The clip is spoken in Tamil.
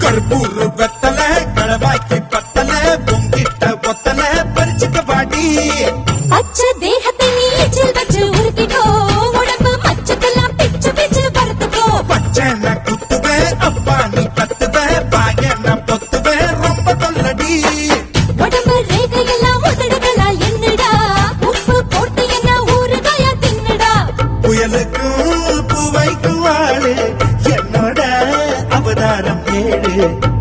கருப்பூர் வெத்தல களவாய்க்கு பத்தல பொங்கிட்ட ஒத்தல பறிச்சுக்க பாடி பச்சை தேகத்தை நீ எச்சில் வச்சு உருக்கிக்கோ உடம்பு மச்சத்தெல்லாம் பிச்சு பிச்சு பறத்துக்கோ பச்சை நான் குத்துவேன் அப்பா நீ கத்துவேன் பாய நான் பொத்துவேன் ரொம்ப தொல்லடி உடம்பு ரேகையெல்லாம் உதடுகளால் என்னடா உப்பு போட்டு என்ன ஊறுகாயா தின்னுடா புயலுக்கும் பூவைக்கும் வாழு என்னோட அவதாரம் ஏழு